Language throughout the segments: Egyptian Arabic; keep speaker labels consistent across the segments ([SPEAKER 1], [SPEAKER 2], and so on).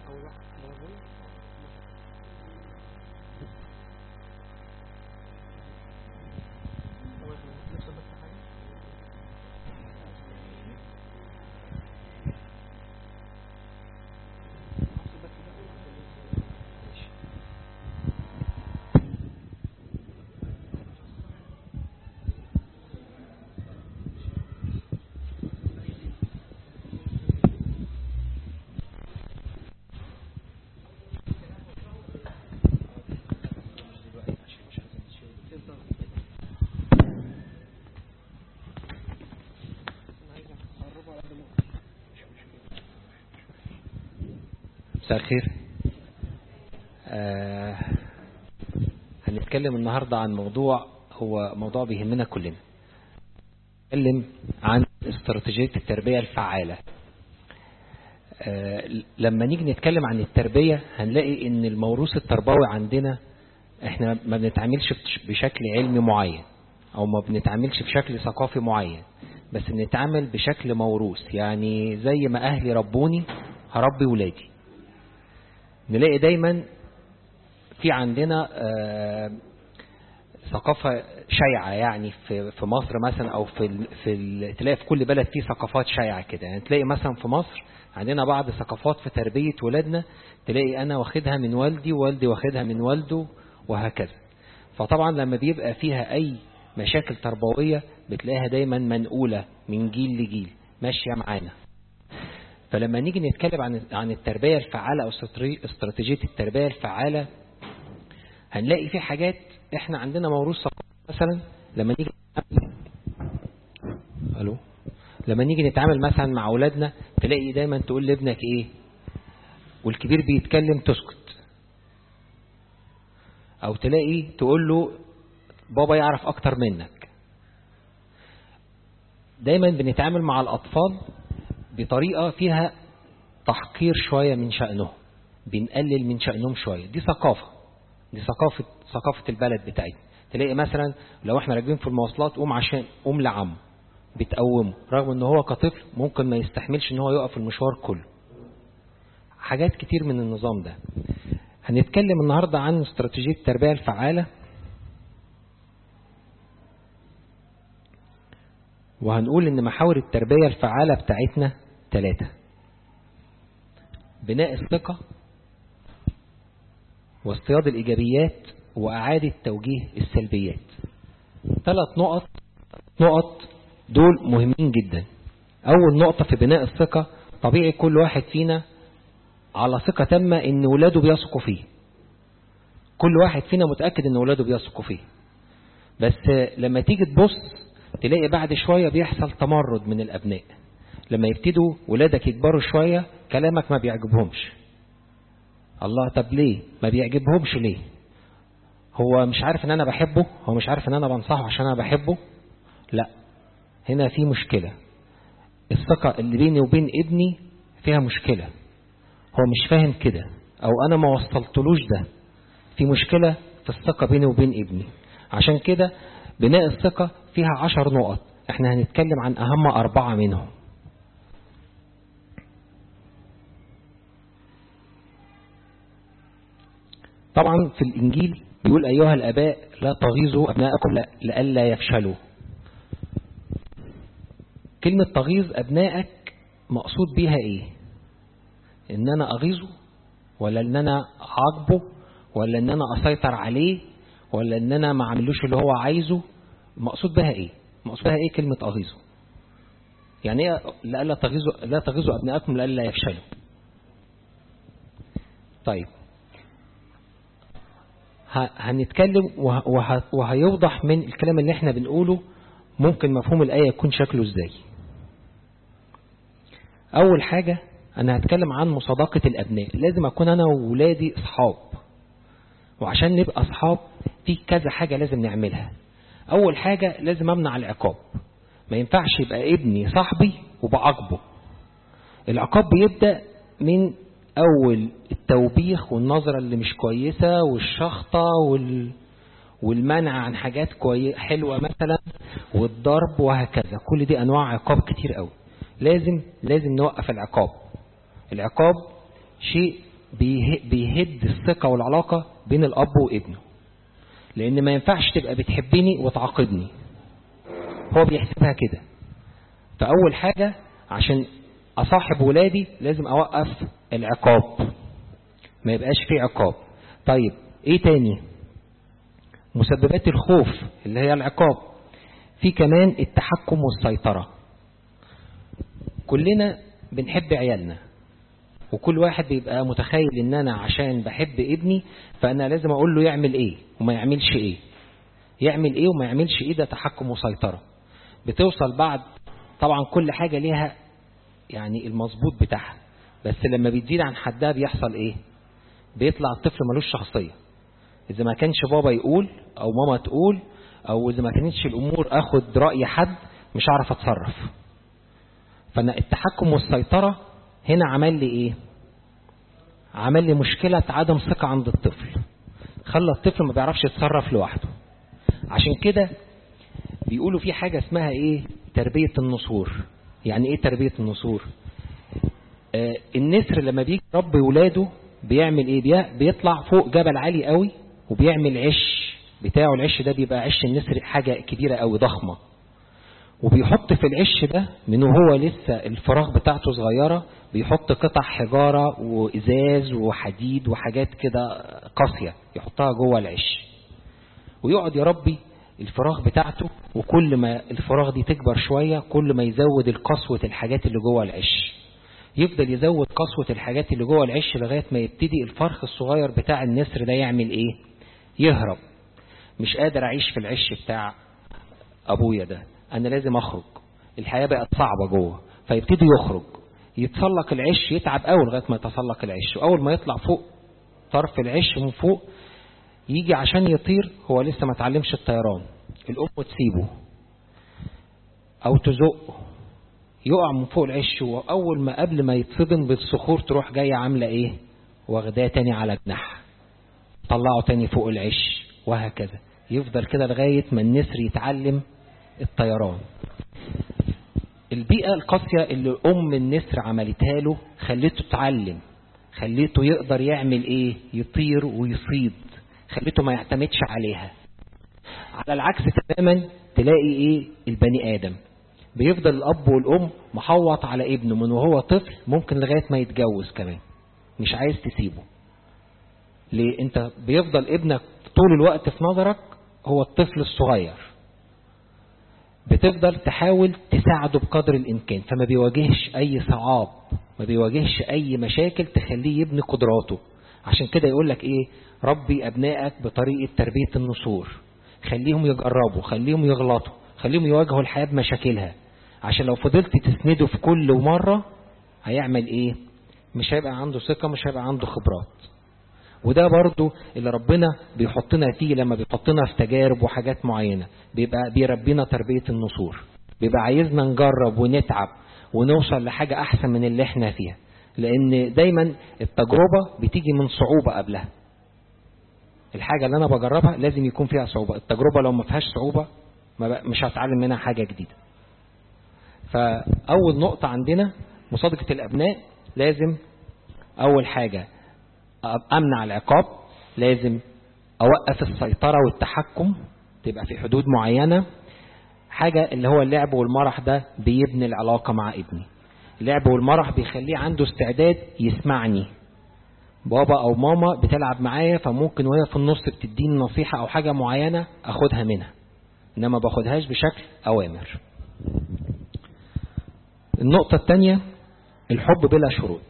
[SPEAKER 1] مساء الخير آه هنتكلم النهاردة عن موضوع هو موضوع بيهمنا كلنا نتكلم عن استراتيجية التربية الفعالة آه لما نيجي نتكلم عن التربية هنلاقي ان الموروث التربوي عندنا احنا ما بنتعاملش بشكل علمي معين او ما بنتعاملش بشكل ثقافي معين بس بنتعامل بشكل موروث يعني زي ما اهلي ربوني هربي ولادي نلاقي دايما في عندنا ثقافة شايعة يعني في في مصر مثلا أو في في تلاقي في كل بلد في ثقافات شايعة كده يعني تلاقي مثلا في مصر عندنا بعض ثقافات في تربية ولادنا تلاقي أنا واخدها من والدي ووالدي واخدها من والده وهكذا فطبعا لما بيبقى فيها أي مشاكل تربوية بتلاقيها دايما منقولة من جيل لجيل ماشية معانا فلما نيجي نتكلم عن عن التربية الفعالة أو استراتيجية التربية الفعالة هنلاقي في حاجات احنا عندنا موروث ثقافي مثلا لما نيجي الو لما نيجي نتعامل مثلا مع اولادنا تلاقي دايما تقول لابنك ايه والكبير بيتكلم تسكت او تلاقي تقول له بابا يعرف اكتر منك دايما بنتعامل مع الاطفال بطريقة فيها تحقير شوية من شأنهم بنقلل من شأنهم شوية دي ثقافة دي ثقافة ثقافة البلد بتاعتنا تلاقي مثلا لو احنا راكبين في المواصلات قوم عشان قوم لعمه بتقومه رغم ان هو كطفل ممكن ما يستحملش ان هو يقف المشوار كله حاجات كتير من النظام ده هنتكلم النهاردة عن استراتيجية التربية الفعالة وهنقول ان محاور التربية الفعالة بتاعتنا ثلاثة بناء الثقة واصطياد الإيجابيات وأعادة توجيه السلبيات ثلاث نقط نقط دول مهمين جدا أول نقطة في بناء الثقة طبيعي كل واحد فينا على ثقة تامة إن ولاده بيثقوا فيه كل واحد فينا متأكد إن ولاده بيثقوا فيه بس لما تيجي تبص تلاقي بعد شوية بيحصل تمرد من الأبناء لما يبتدوا ولادك يكبروا شوية كلامك ما بيعجبهمش الله طب ليه ما بيعجبهمش ليه هو مش عارف ان انا بحبه هو مش عارف ان انا بنصحه عشان انا بحبه لا هنا في مشكلة الثقة اللي بيني وبين ابني فيها مشكلة هو مش فاهم كده او انا ما وصلتلوش ده في مشكلة في الثقة بيني وبين ابني عشان كده بناء الثقة فيها عشر نقط احنا هنتكلم عن اهم اربعة منهم طبعا في الانجيل بيقول ايها الاباء لا تغيظوا ابنائكم لئلا يفشلوا كلمة تغيظ ابنائك مقصود بيها ايه ان انا اغيظه ولا ان انا اعاقبه ولا ان انا اسيطر عليه ولا ان انا ما اعملوش اللي هو عايزه مقصود بها ايه مقصود بها ايه كلمة اغيظه يعني ايه لألا تغيظوا لا تغيظوا ابنائكم لألا يفشلوا طيب هنتكلم وهيوضح من الكلام اللي احنا بنقوله ممكن مفهوم الآية يكون شكله ازاي اول حاجة انا هتكلم عن مصادقة الابناء لازم اكون انا وولادي اصحاب وعشان نبقى اصحاب في كذا حاجة لازم نعملها اول حاجة لازم امنع العقاب ما ينفعش يبقى ابني صاحبي وبعاقبه العقاب بيبدأ من اول التوبيخ والنظرة اللي مش كويسة والشخطة وال... والمنع عن حاجات كوي... حلوة مثلا والضرب وهكذا كل دي انواع عقاب كتير قوي لازم لازم نوقف العقاب العقاب شيء بيهد الثقة والعلاقة بين الأب وابنه لأن ما ينفعش تبقى بتحبني وتعاقبني هو بيحسبها كده فأول حاجة عشان أصاحب ولادي لازم أوقف العقاب ما يبقاش فيه عقاب طيب ايه تاني مسببات الخوف اللي هي العقاب في كمان التحكم والسيطرة كلنا بنحب عيالنا وكل واحد بيبقى متخيل ان انا عشان بحب ابني فانا لازم اقول له يعمل ايه وما يعملش ايه يعمل ايه وما يعملش ايه ده تحكم وسيطرة بتوصل بعد طبعا كل حاجة ليها يعني المظبوط بتاعها بس لما بتزيد عن حدها بيحصل ايه بيطلع الطفل ملوش شخصية اذا ما كانش بابا يقول او ماما تقول او اذا ما كانتش الامور اخد رأي حد مش هعرف اتصرف فانا التحكم والسيطرة هنا عمل لي ايه عمل لي مشكلة عدم ثقة عند الطفل خلى الطفل ما بيعرفش يتصرف لوحده عشان كده بيقولوا في حاجة اسمها ايه تربية النسور يعني ايه تربية النسور آه النسر لما بيجي رب ولاده بيعمل ايه بيطلع فوق جبل عالي قوي وبيعمل عش بتاعه العش ده بيبقى عش النسر حاجة كبيرة قوي ضخمة وبيحط في العش ده من وهو لسه الفراغ بتاعته صغيرة بيحط قطع حجارة وإزاز وحديد وحاجات كده قاسية يحطها جوه العش ويقعد يربي الفراغ بتاعته وكل ما الفراغ دي تكبر شوية كل ما يزود القسوة الحاجات اللي جوه العش يفضل يزود قسوة الحاجات اللي جوه العش لغاية ما يبتدي الفرخ الصغير بتاع النسر ده يعمل ايه يهرب مش قادر اعيش في العش بتاع ابويا ده انا لازم اخرج الحياة بقت صعبة جوه فيبتدي يخرج يتسلق العش يتعب قوي لغاية ما يتسلق العش واول ما يطلع فوق طرف العش من فوق يجي عشان يطير هو لسه ما اتعلمش الطيران الام تسيبه او تزقه يقع من فوق العش واول ما قبل ما يتصدم بالصخور تروح جايه عامله ايه واخداه تاني على جناح طلعه تاني فوق العش وهكذا يفضل كده لغايه ما النسر يتعلم الطيران البيئة القاسية اللي أم النسر عملتها له خليته يتعلم خليته يقدر يعمل إيه يطير ويصيد خليته ما يعتمدش عليها على العكس تماما تلاقي إيه البني آدم بيفضل الأب والأم محوط على ابنه من وهو طفل ممكن لغاية ما يتجوز كمان مش عايز تسيبه ليه انت بيفضل ابنك طول الوقت في نظرك هو الطفل الصغير بتفضل تحاول تساعده بقدر الإمكان فما بيواجهش أي صعاب ما بيواجهش أي مشاكل تخليه يبني قدراته عشان كده يقول لك إيه ربي أبنائك بطريقة تربية النسور خليهم يجربوا خليهم يغلطوا خليهم يواجهوا الحياة بمشاكلها عشان لو فضلت تسنده في كل مرة هيعمل إيه مش هيبقى عنده ثقة مش هيبقى عنده خبرات وده برضو اللي ربنا بيحطنا فيه لما بيحطنا في تجارب وحاجات معينة بيبقى بيربينا تربية النصور بيبقى عايزنا نجرب ونتعب ونوصل لحاجة أحسن من اللي احنا فيها لأن دايما التجربة بتيجي من صعوبة قبلها الحاجة اللي أنا بجربها لازم يكون فيها صعوبة التجربة لو ما فيهاش صعوبة مش هتعلم منها حاجة جديدة فأول نقطة عندنا مصادقة الأبناء لازم أول حاجة أمنع العقاب لازم أوقف السيطرة والتحكم تبقى في حدود معينة حاجة اللي هو اللعب والمرح ده بيبني العلاقة مع ابني اللعب والمرح بيخليه عنده استعداد يسمعني بابا أو ماما بتلعب معايا فممكن وهي في النص بتديني نصيحة أو حاجة معينة أخدها منها إنما باخدهاش بشكل أوامر النقطة الثانية الحب بلا شروط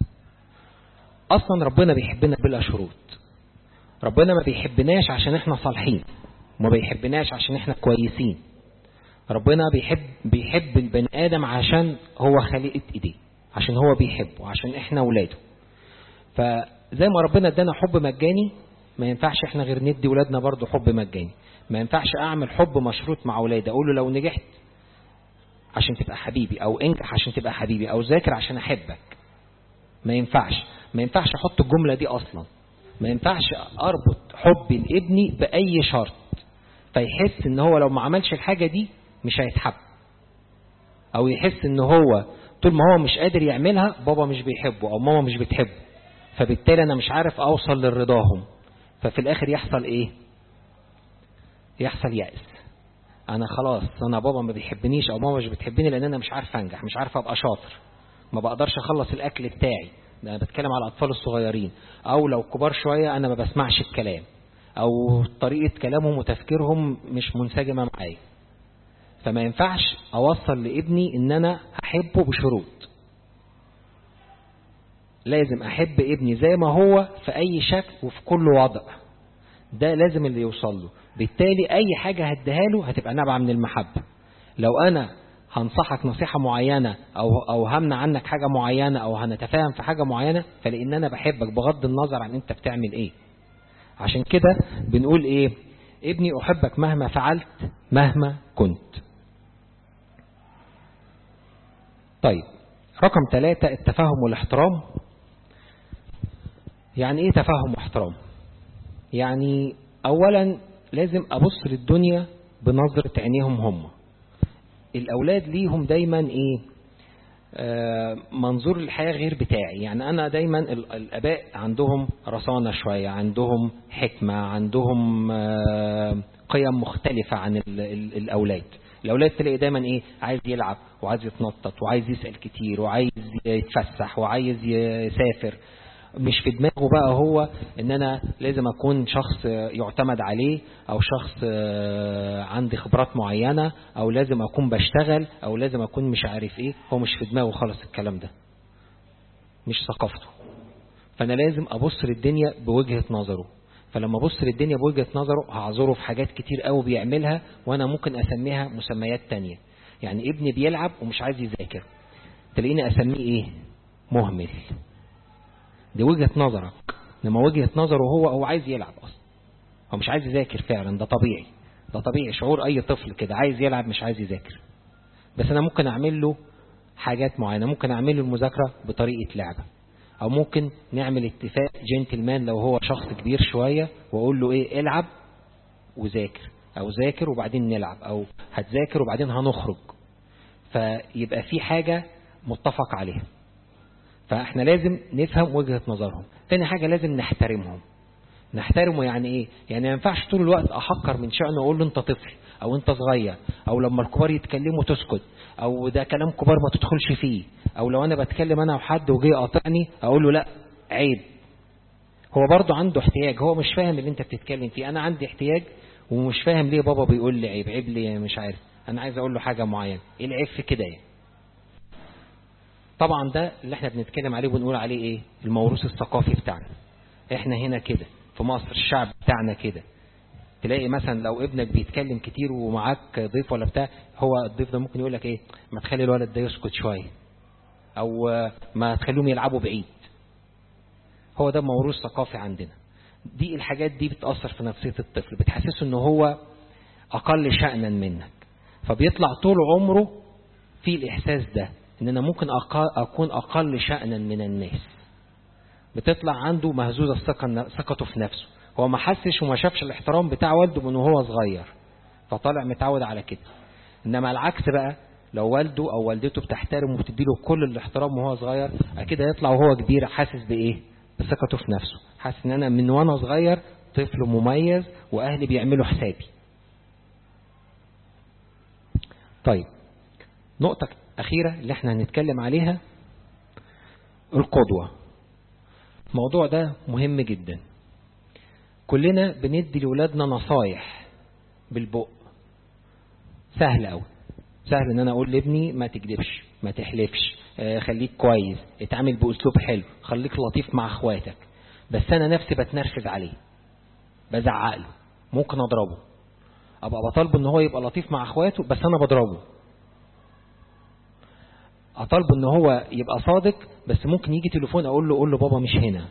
[SPEAKER 1] اصلا ربنا بيحبنا بلا شروط ربنا ما بيحبناش عشان احنا صالحين وما بيحبناش عشان احنا كويسين ربنا بيحب بيحب البني ادم عشان هو خليقه ايديه عشان هو بيحبه عشان احنا اولاده فزي ما ربنا ادانا حب مجاني ما ينفعش احنا غير ندي ولادنا برضه حب مجاني ما ينفعش اعمل حب مشروط مع اولادي اقول له لو نجحت عشان تبقى حبيبي او انجح عشان تبقى حبيبي او ذاكر عشان احبك ما ينفعش ما ينفعش احط الجملة دي اصلا ما ينفعش اربط حبي لابني باي شرط فيحس ان هو لو ما عملش الحاجة دي مش هيتحب او يحس ان هو طول ما هو مش قادر يعملها بابا مش بيحبه او ماما مش بتحبه فبالتالي انا مش عارف اوصل لرضاهم ففي الاخر يحصل ايه يحصل يأس انا خلاص انا بابا ما بيحبنيش او ماما مش بتحبني لان انا مش عارف انجح مش عارف ابقى شاطر ما بقدرش اخلص الاكل بتاعي ده انا بتكلم على الاطفال الصغيرين او لو كبار شوية انا ما بسمعش الكلام او طريقة كلامهم وتفكيرهم مش منسجمة معايا فما ينفعش اوصل لابني ان انا احبه بشروط لازم احب ابني زي ما هو في اي شكل وفي كل وضع ده لازم اللي يوصل له بالتالي اي حاجة هديها له هتبقى نابعة من المحبة لو انا هنصحك نصيحة معينة او او همنع عنك حاجة معينة او هنتفاهم في حاجة معينة فلان انا بحبك بغض النظر عن انت بتعمل ايه عشان كده بنقول ايه ابني احبك مهما فعلت مهما كنت طيب رقم ثلاثة التفاهم والاحترام يعني ايه تفاهم واحترام يعني اولا لازم ابص للدنيا بنظرة عينيهم هم الاولاد ليهم دايما ايه آه منظور الحياة غير بتاعي يعني انا دايما الاباء عندهم رصانة شوية عندهم حكمة عندهم آه قيم مختلفة عن ال ال الاولاد الاولاد تلاقي دايما ايه عايز يلعب وعايز يتنطط وعايز يسأل كتير وعايز يتفسح وعايز يسافر مش في دماغه بقى هو ان انا لازم اكون شخص يعتمد عليه او شخص عندي خبرات معينة او لازم اكون بشتغل او لازم اكون مش عارف ايه هو مش في دماغه خالص الكلام ده مش ثقافته فانا لازم ابص للدنيا بوجهة نظره فلما ابص للدنيا بوجهة نظره هعذره في حاجات كتير قوي بيعملها وانا ممكن اسميها مسميات تانية يعني ابني بيلعب ومش عايز يذاكر تلاقيني اسميه ايه مهمل دي وجهة نظرك لما وجهة نظره هو هو عايز يلعب أصلا هو مش عايز يذاكر فعلا ده طبيعي ده طبيعي شعور أي طفل كده عايز يلعب مش عايز يذاكر بس أنا ممكن أعمل له حاجات معينة ممكن أعمل له المذاكرة بطريقة لعبة أو ممكن نعمل اتفاق جنتلمان لو هو شخص كبير شوية وأقول له إيه العب وذاكر أو ذاكر وبعدين نلعب أو هتذاكر وبعدين هنخرج فيبقى في حاجة متفق عليها فاحنا لازم نفهم وجهة نظرهم تاني حاجة لازم نحترمهم نحترمه يعني ايه يعني ما ينفعش طول الوقت احقر من شأنه واقول له انت طفل او انت صغير او لما الكبار يتكلموا تسكت او ده كلام كبار ما تدخلش فيه او لو انا بتكلم انا وحد وجي يقاطعني اقول له لا عيب هو برضه عنده احتياج هو مش فاهم اللي انت بتتكلم فيه انا عندي احتياج ومش فاهم ليه بابا بيقول لي عيب عيب ليه مش عارف انا عايز اقول له حاجة معينة ايه العيب في كده يعني طبعا ده اللي احنا بنتكلم عليه وبنقول عليه ايه الموروث الثقافي بتاعنا احنا هنا كده في مصر الشعب بتاعنا كده تلاقي مثلا لو ابنك بيتكلم كتير ومعاك ضيف ولا بتاع هو الضيف ده ممكن يقول لك ايه ما تخلي الولد ده يسكت شويه او ما تخليهم يلعبوا بعيد هو ده موروث ثقافي عندنا دي الحاجات دي بتأثر في نفسية الطفل بتحسسه ان هو اقل شأنا منك فبيطلع طول عمره في الاحساس ده ان انا ممكن اكون اقل شأنا من الناس بتطلع عنده مهزوزة الثقة ثقته في نفسه هو ما حسش وما شافش الاحترام بتاع والده من وهو صغير فطالع متعود على كده انما العكس بقى لو والده او والدته بتحترمه وبتديله كل الاحترام وهو صغير اكيد هيطلع وهو كبير حاسس بايه بثقته في نفسه حاسس ان انا من وانا صغير طفل مميز واهلي بيعملوا حسابي طيب نقطة أخيرة اللي احنا هنتكلم عليها القدوة الموضوع ده مهم جدا كلنا بندي لولادنا نصايح بالبق سهل قوي سهل ان انا اقول لابني ما تكذبش ما تحلفش آه خليك كويس اتعامل باسلوب حلو خليك لطيف مع اخواتك بس انا نفسي بتنرفز عليه بزعق له ممكن اضربه ابقى بطالبه ان هو يبقى لطيف مع اخواته بس انا بضربه اطالبه ان هو يبقى صادق بس ممكن يجي تليفون اقول له قول له بابا مش هنا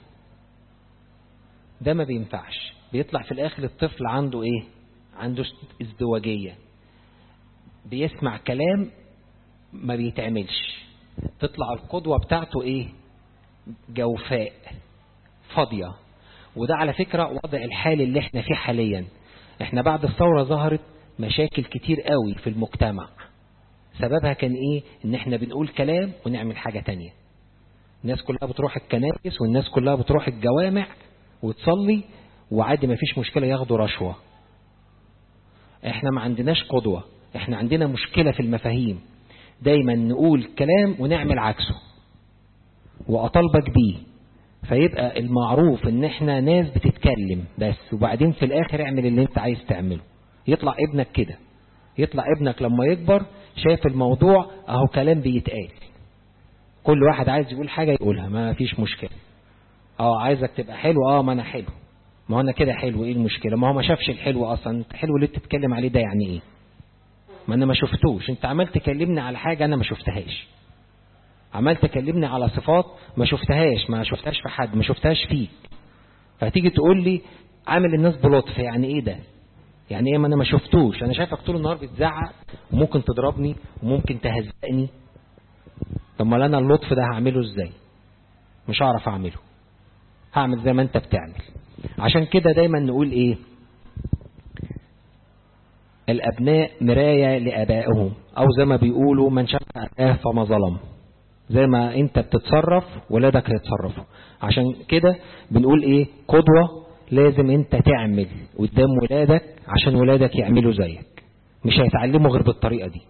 [SPEAKER 1] ده ما بينفعش بيطلع في الاخر الطفل عنده ايه عنده ازدواجية بيسمع كلام ما بيتعملش تطلع القدوة بتاعته ايه جوفاء فاضية وده على فكرة وضع الحال اللي احنا فيه حاليا احنا بعد الثورة ظهرت مشاكل كتير قوي في المجتمع سببها كان ايه ان احنا بنقول كلام ونعمل حاجة تانية الناس كلها بتروح الكنائس والناس كلها بتروح الجوامع وتصلي وعادي ما فيش مشكلة ياخدوا رشوة احنا ما عندناش قدوة احنا عندنا مشكلة في المفاهيم دايما نقول كلام ونعمل عكسه وأطالبك بيه فيبقى المعروف ان احنا ناس بتتكلم بس وبعدين في الاخر اعمل اللي انت عايز تعمله يطلع ابنك كده يطلع ابنك لما يكبر شايف الموضوع اهو كلام بيتقال كل واحد عايز يقول حاجة يقولها ما فيش مشكلة اه عايزك تبقى حلو اه ما انا حلو ما هو انا كده حلو ايه المشكلة ما هو ما شافش الحلو اصلا انت حلو اللي بتتكلم عليه ده يعني ايه ما انا ما شفتوش انت عمال تكلمني على حاجة انا ما شفتهاش عمال تكلمني على صفات ما شفتهاش ما شفتهاش في حد ما شفتهاش فيك فتيجي تقول لي عامل الناس بلطف يعني ايه ده يعني ايه ما انا ما شفتوش انا شايفك طول النهار بتزعق وممكن تضربني وممكن تهزقني طب ما انا اللطف ده هعمله ازاي مش هعرف اعمله هعمل زي ما انت بتعمل عشان كده دايما نقول ايه الابناء مراية لابائهم او زي ما بيقولوا من شاف اباه فما ظلم زي ما انت بتتصرف ولادك هيتصرفوا عشان كده بنقول ايه قدوة لازم انت تعمل قدام ولادك عشان ولادك يعملوا زيك مش هيتعلموا غير بالطريقة دي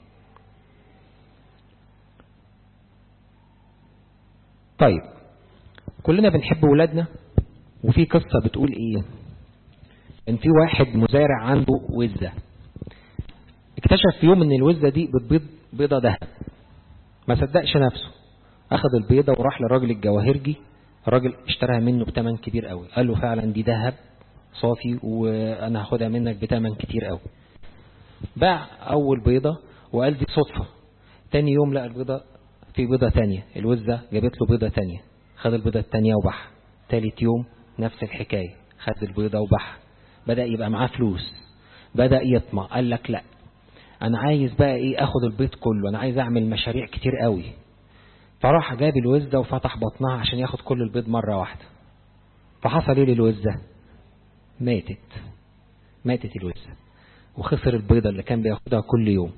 [SPEAKER 1] طيب كلنا بنحب ولادنا وفي قصة بتقول ايه ان في واحد مزارع عنده وزة اكتشف في يوم ان الوزة دي بتبيض بيضة دهب ما صدقش نفسه اخذ البيضة وراح للراجل الجواهرجي الراجل اشتراها منه بتمن كبير قوي قال له فعلا دي ذهب صافي وانا هاخدها منك بتمن كتير قوي باع اول بيضة وقال دي صدفة تاني يوم لقى البيضة في بيضة تانية الوزة جابت له بيضة تانية خد البيضة التانية وباعها تالت يوم نفس الحكاية خد البيضة وباعها بدأ يبقى معاه فلوس بدأ يطمع قال لك لا انا عايز بقى ايه اخد البيض كله انا عايز اعمل مشاريع كتير قوي فراح جاب الوزة وفتح بطنها عشان ياخد كل البيض مرة واحدة فحصل ايه للوزة ماتت ماتت الوزة وخسر البيضة اللي كان بياخدها كل يوم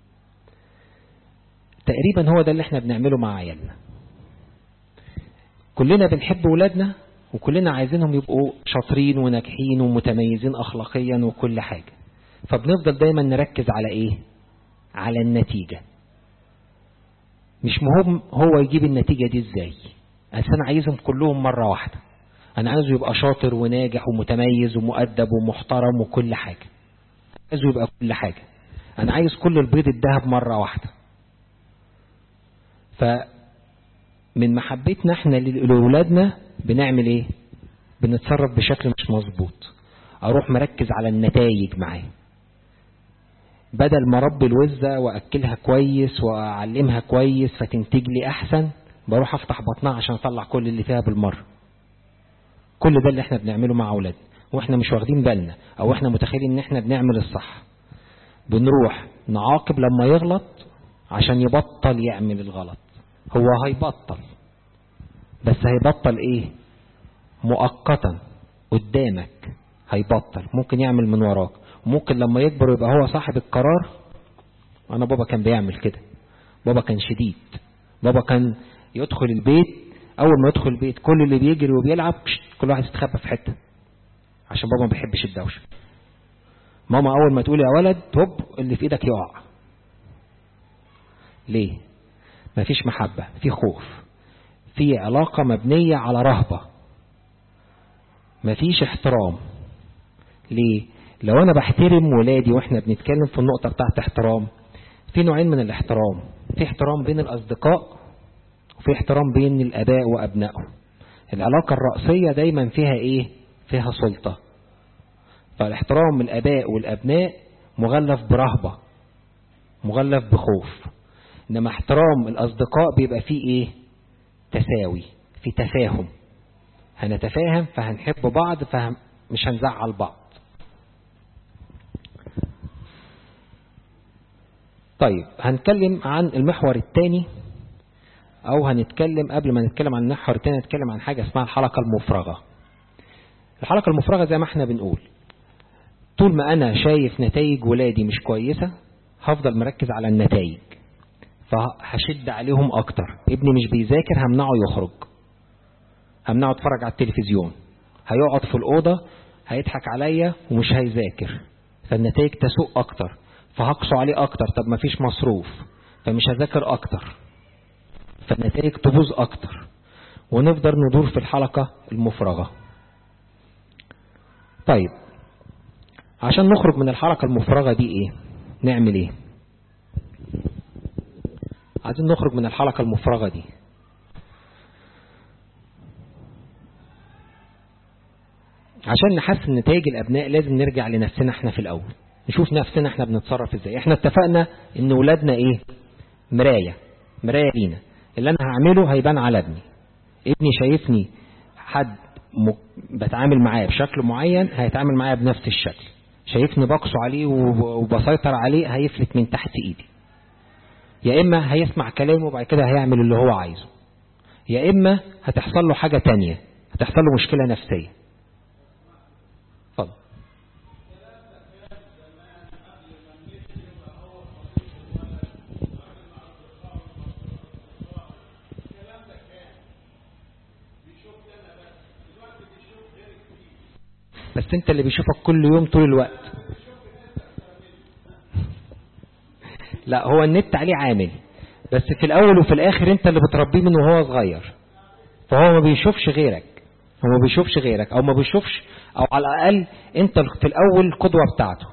[SPEAKER 1] تقريبا هو ده اللي احنا بنعمله مع عيالنا كلنا بنحب ولادنا وكلنا عايزينهم يبقوا شاطرين وناجحين ومتميزين اخلاقيا وكل حاجة فبنفضل دايما نركز على ايه على النتيجة مش مهم هو يجيب النتيجة دي ازاي بس انا عايزهم كلهم مرة واحدة انا عايزه يبقى شاطر وناجح ومتميز ومؤدب ومحترم وكل حاجة عايزه يبقى كل حاجة انا عايز كل البيض الذهب مرة واحدة فمن محبتنا احنا لأولادنا بنعمل ايه بنتصرف بشكل مش مظبوط اروح مركز على النتائج معاه بدل ما ربي الوزة واكلها كويس واعلمها كويس فتنتج لي احسن بروح افتح بطنها عشان اطلع كل اللي فيها بالمرة كل ده اللي احنا بنعمله مع اولادنا واحنا مش واخدين بالنا او احنا متخيلين ان احنا بنعمل الصح بنروح نعاقب لما يغلط عشان يبطل يعمل الغلط هو هيبطل بس هيبطل ايه مؤقتا قدامك هيبطل ممكن يعمل من وراك ممكن لما يكبر يبقى هو صاحب القرار انا بابا كان بيعمل كده بابا كان شديد بابا كان يدخل البيت اول ما يدخل البيت كل اللي بيجري وبيلعب كل واحد يستخبى في حته عشان بابا ما بيحبش الدوشه ماما اول ما تقول يا ولد هوب اللي في ايدك يقع ليه مفيش محبة في خوف في علاقة مبنية على رهبة مفيش احترام ليه لو انا بحترم ولادي واحنا بنتكلم في النقطة بتاعت احترام في نوعين من الاحترام في احترام بين الاصدقاء وفي احترام بين الاباء وابنائهم العلاقة الرأسية دايما فيها ايه فيها سلطة فالاحترام الاباء والابناء مغلف برهبة مغلف بخوف انما احترام الاصدقاء بيبقى فيه ايه تساوي في تفاهم هنتفاهم فهنحب بعض فمش هنزعل بعض طيب هنتكلم عن المحور الثاني او هنتكلم قبل ما نتكلم عن المحور الثاني نتكلم عن حاجة اسمها الحلقة المفرغة الحلقة المفرغة زي ما احنا بنقول طول ما انا شايف نتائج ولادي مش كويسة هفضل مركز على النتائج فهشد عليهم اكتر ابني مش بيذاكر همنعه يخرج همنعه يتفرج على التلفزيون هيقعد في الأوضة هيضحك عليا ومش هيذاكر فالنتائج تسوء اكتر فهقسو عليه اكتر طب مفيش مصروف فمش هذاكر اكتر فالنتائج تبوظ اكتر ونفضل ندور في الحلقة المفرغة طيب عشان نخرج من الحلقة المفرغة دي ايه نعمل ايه عايزين نخرج من الحلقة المفرغة دي عشان نحسن نتائج الابناء لازم نرجع لنفسنا احنا في الاول نشوف نفسنا احنا بنتصرف ازاي احنا اتفقنا ان ولادنا ايه مراية مراية لينا اللي انا هعمله هيبان على ابني ابني شايفني حد م... بتعامل معاه بشكل معين هيتعامل معايا بنفس الشكل شايفني بقسو عليه وبسيطر عليه هيفلت من تحت ايدي يا اما هيسمع كلامه وبعد كده هيعمل اللي هو عايزه يا اما هتحصل له حاجة تانية هتحصل له مشكلة نفسية اتفضل بس انت اللي بيشوفك كل يوم طول الوقت لا هو النت عليه عامل بس في الاول وفي الاخر انت اللي بتربيه من وهو صغير فهو ما بيشوفش غيرك هو ما بيشوفش غيرك او ما بيشوفش او على الاقل انت في الاول قدوة بتاعته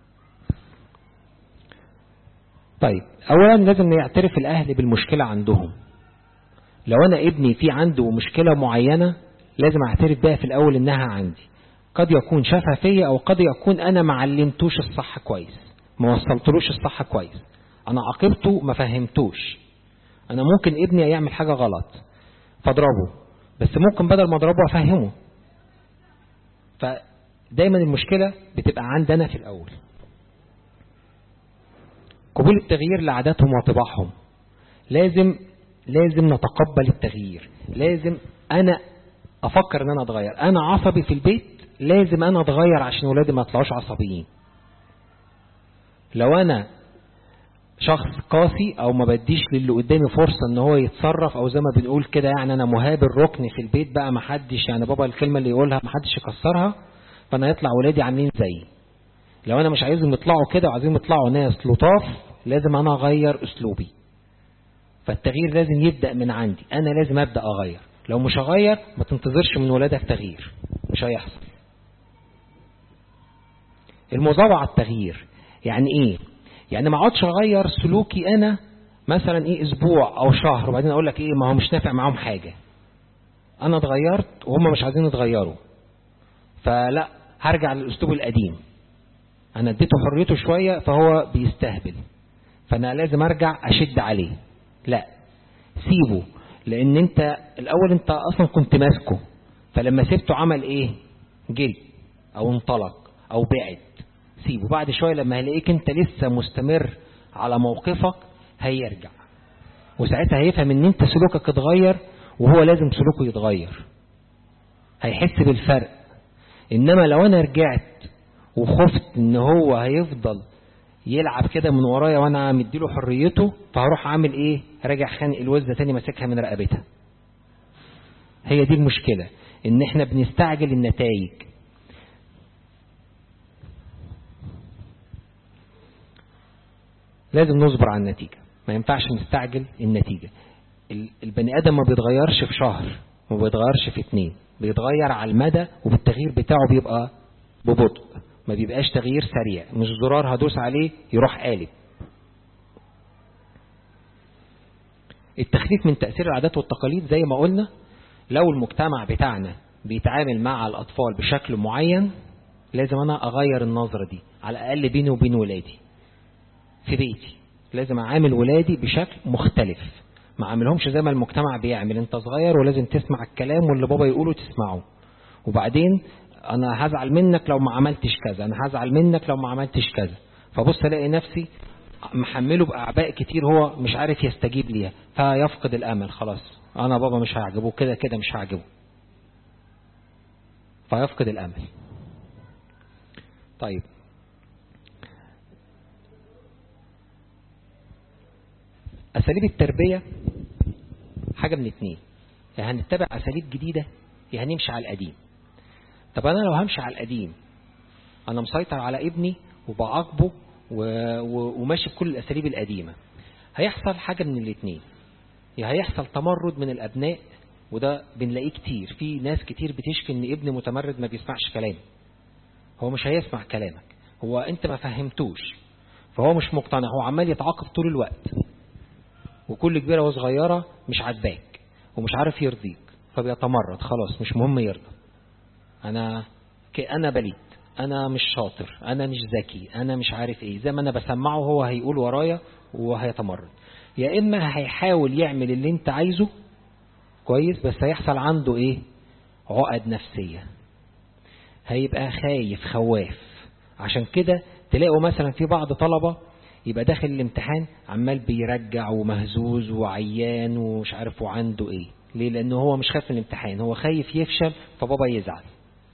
[SPEAKER 1] طيب اولا لازم يعترف الاهل بالمشكلة عندهم لو انا ابني في عنده مشكلة معينة لازم اعترف بها في الاول انها عندي قد يكون شافها فيا او قد يكون انا ما علمتوش الصح كويس ما وصلتلوش الصح كويس انا عاقبته ما فهمتوش انا ممكن ابني يعمل حاجة غلط فاضربه بس ممكن بدل ما اضربه افهمه فدايما المشكلة بتبقى عندنا في الاول قبول التغيير لعاداتهم وطباعهم لازم لازم نتقبل التغيير لازم انا افكر ان انا اتغير انا عصبي في البيت لازم انا اتغير عشان ولادي ما يطلعوش عصبيين لو انا شخص قاسي او ما بديش للي قدامي فرصة ان هو يتصرف او زي ما بنقول كده يعني انا مهاب الركن في البيت بقى ما حدش يعني بابا الكلمة اللي يقولها ما حدش يكسرها فانا يطلع ولادي عاملين زيي لو انا مش عايزهم يطلعوا كده وعايزين يطلعوا ناس لطاف لازم انا اغير اسلوبي فالتغيير لازم يبدأ من عندي انا لازم ابدأ اغير لو مش هغير ما تنتظرش من ولادك تغيير مش هيحصل المواظبة على التغيير يعني ايه يعني ما اقعدش اغير سلوكي انا مثلا ايه اسبوع او شهر وبعدين اقول لك ايه ما هو مش نافع معاهم حاجة انا اتغيرت وهم مش عايزين يتغيروا فلا هرجع للاسلوب القديم انا اديته حريته شوية فهو بيستهبل فانا لازم ارجع اشد عليه لا سيبه لان انت الاول انت اصلا كنت ماسكه فلما سبته عمل ايه جري او انطلق او بعد سيبه بعد شوية لما هيلاقيك انت لسه مستمر على موقفك هيرجع وساعتها هيفهم ان انت سلوكك اتغير وهو لازم سلوكه يتغير هيحس بالفرق انما لو انا رجعت وخفت ان هو هيفضل يلعب كده من ورايا وانا مديله حريته فهروح اعمل ايه راجع خانق الوزة تاني ماسكها من رقبتها هي دي المشكلة ان احنا بنستعجل النتائج لازم نصبر على النتيجة ما ينفعش نستعجل النتيجة البني ادم ما بيتغيرش في شهر ما بيتغيرش في اتنين بيتغير على المدى وبالتغيير بتاعه بيبقى ببطء ما بيبقاش تغيير سريع مش زرار هدوس عليه يروح قالب التخفيف من تأثير العادات والتقاليد زي ما قلنا لو المجتمع بتاعنا بيتعامل مع الأطفال بشكل معين لازم أنا أغير النظرة دي على الأقل بيني وبين ولادي في بيتي لازم أعامل ولادي بشكل مختلف ما عاملهمش زي ما المجتمع بيعمل انت صغير ولازم تسمع الكلام واللي بابا يقوله تسمعه وبعدين انا هزعل منك لو ما عملتش كذا انا هزعل منك لو ما عملتش كذا فبص الاقي نفسي محمله باعباء كتير هو مش عارف يستجيب ليها فيفقد الامل خلاص انا بابا مش هعجبه كده كده مش هعجبه فيفقد الامل طيب أساليب التربية حاجة من اتنين يعني هنتبع أساليب جديدة يعني هنمشي على القديم طب أنا لو همشي على القديم أنا مسيطر على ابني وبعاقبه و... و... وماشي بكل الأساليب القديمة هيحصل حاجة من الاتنين يا هيحصل تمرد من الأبناء وده بنلاقيه كتير في ناس كتير بتشكي ان ابن متمرد ما بيسمعش كلام هو مش هيسمع كلامك هو انت ما فهمتوش فهو مش مقتنع هو عمال يتعاقب طول الوقت وكل كبيرة وصغيرة مش عاجباك ومش عارف يرضيك فبيتمرد خلاص مش مهم يرضى انا انا بليد انا مش شاطر انا مش ذكي انا مش عارف ايه زي ما انا بسمعه هو هيقول ورايا وهيتمرد يا اما هيحاول يعمل اللي انت عايزه كويس بس هيحصل عنده ايه عقد نفسية هيبقى خايف خواف عشان كده تلاقوا مثلا في بعض طلبة يبقى داخل الامتحان عمال بيرجع ومهزوز وعيان ومش عارف وعنده ايه ليه لانه هو مش خايف من الامتحان هو خايف يفشل فبابا يزعل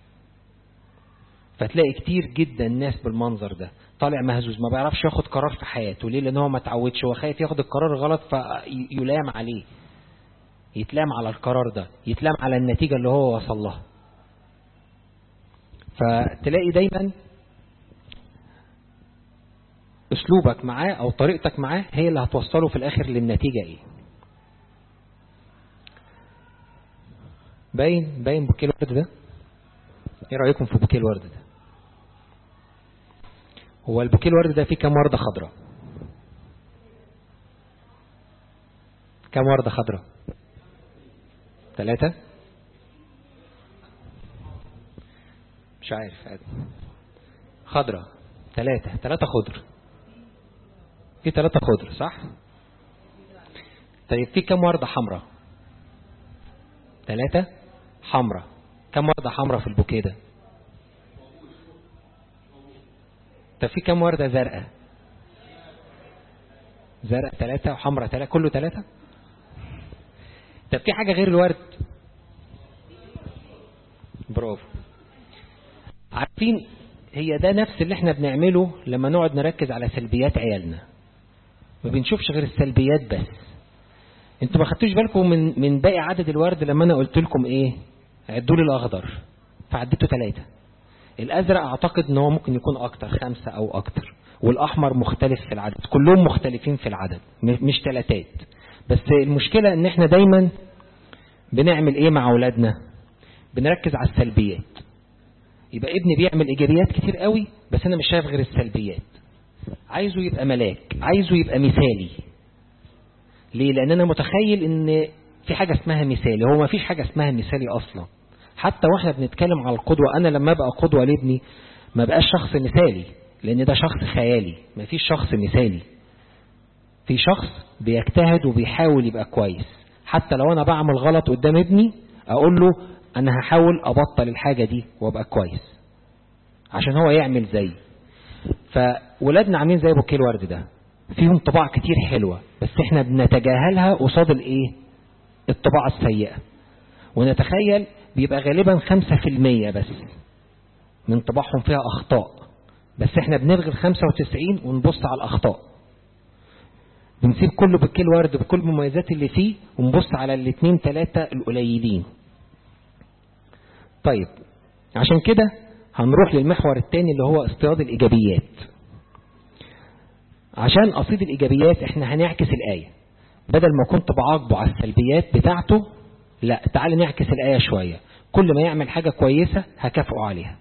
[SPEAKER 1] فتلاقي كتير جدا ناس بالمنظر ده طالع مهزوز ما بيعرفش ياخد قرار في حياته ليه لان هو ما تعودش هو خايف ياخد القرار غلط فيلام عليه يتلام على القرار ده يتلام على النتيجة اللي هو وصل لها فتلاقي دايما اسلوبك معاه او طريقتك معاه هي اللي هتوصله في الاخر للنتيجة ايه باين باين بوكيه الورد ده ايه رأيكم في بوكيه الورد ده هو البوكيه الورد ده فيه كام وردة خضراء كام وردة خضراء ثلاثة مش عارف عادي خضرة ثلاثة ثلاثة خضر في ثلاثة خضر صح طيب في كم وردة حمراء ثلاثة حمراء كم وردة حمراء في البوكيه ده طب في كم وردة زرقاء زرق ثلاثة وحمراء ثلاثة كله ثلاثة طب في حاجة غير الورد برافو عارفين هي ده نفس اللي احنا بنعمله لما نقعد نركز على سلبيات عيالنا ما بنشوفش غير السلبيات بس انتوا ما خدتوش بالكم من من باقي عدد الورد لما انا قلت لكم ايه عدوا لي الاخضر فعديتوا ثلاثة الازرق اعتقد ان هو ممكن يكون اكتر خمسة او اكتر والاحمر مختلف في العدد كلهم مختلفين في العدد مش ثلاثات بس المشكلة ان احنا دايما بنعمل ايه مع اولادنا بنركز على السلبيات يبقى ابني بيعمل ايجابيات كتير قوي بس انا مش شايف غير السلبيات عايزه يبقى ملاك عايزه يبقى مثالي ليه لان انا متخيل ان في حاجة اسمها مثالي هو ما فيش حاجة اسمها مثالي اصلا حتى واحنا بنتكلم على القدوة انا لما ابقى قدوة لابني ما بقاش شخص مثالي لان ده شخص خيالي ما فيش شخص مثالي في شخص بيجتهد وبيحاول يبقى كويس حتى لو انا بعمل غلط قدام ابني اقول له انا هحاول ابطل الحاجة دي وابقى كويس عشان هو يعمل زي فولادنا عاملين زي بوكيه الورد ده فيهم طباع كتير حلوة بس احنا بنتجاهلها قصاد الايه الطباع السيئة ونتخيل بيبقى غالبا خمسة في المية بس من طباعهم فيها اخطاء بس احنا بنلغي الخمسة وتسعين ونبص على الاخطاء بنسيب كله بكل ورد بكل المميزات اللي فيه ونبص على الاثنين ثلاثة القليلين طيب عشان كده هنروح للمحور الثاني اللي هو اصطياد الإيجابيات عشان أصيد الإيجابيات احنا هنعكس الآية بدل ما كنت بعاقبه على السلبيات بتاعته لا تعال نعكس الآية شوية كل ما يعمل حاجة كويسة هكافئه عليها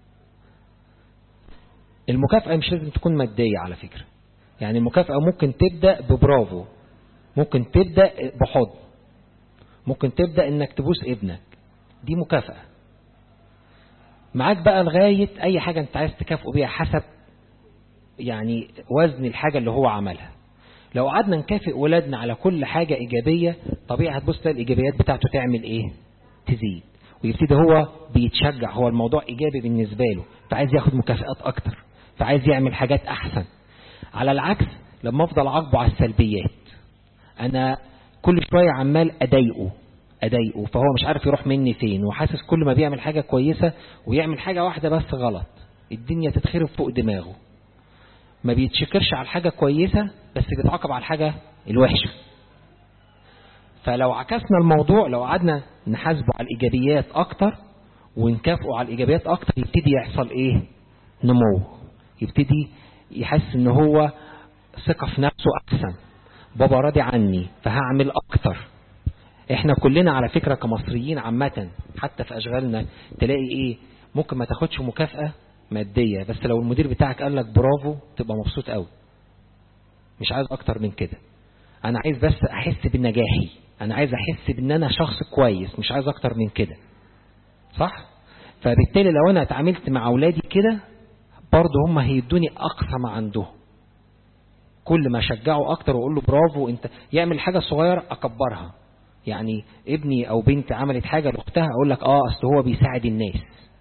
[SPEAKER 1] المكافأة مش لازم تكون مادية على فكرة يعني المكافأة ممكن تبدأ ببرافو ممكن تبدأ بحضن ممكن تبدأ انك تبوس ابنك دي مكافأة معاك بقى لغاية اي حاجة انت عايز تكافئه بيها حسب يعني وزن الحاجة اللي هو عملها لو قعدنا نكافئ ولادنا على كل حاجة ايجابية طبيعي هتبص تلاقي الايجابيات بتاعته تعمل ايه تزيد ويبتدي هو بيتشجع هو الموضوع ايجابي بالنسبة له فعايز ياخد مكافئات اكتر فعايز يعمل حاجات احسن على العكس لما افضل عاقبه على السلبيات انا كل شوية عمال اضايقه اضايقه فهو مش عارف يروح مني فين وحاسس كل ما بيعمل حاجة كويسة ويعمل حاجة واحدة بس غلط الدنيا تتخرب فوق دماغه ما بيتشكرش على حاجة كويسة بس بيتعاقب على الحاجة الوحشة فلو عكسنا الموضوع لو قعدنا نحاسبه على الإيجابيات أكتر ونكافئه على الإيجابيات أكتر يبتدي يحصل إيه نمو يبتدي يحس إن هو ثقة في نفسه أحسن بابا راضي عني فهعمل أكتر احنا كلنا على فكرة كمصريين عامة حتى في أشغالنا تلاقي إيه ممكن ما تاخدش مكافأة مادية بس لو المدير بتاعك قال لك برافو تبقى مبسوط قوي مش عايز أكتر من كده أنا عايز بس أحس بنجاحي أنا عايز أحس بأن أنا شخص كويس مش عايز أكتر من كده صح؟ فبالتالي لو أنا اتعاملت مع أولادي كده برضه هم هيدوني أقصى ما عندهم كل ما شجعه أكتر وأقول له برافو أنت يعمل حاجة صغيرة أكبرها يعني ابني أو بنتي عملت حاجة لأختها أقول لك آه أصل هو بيساعد الناس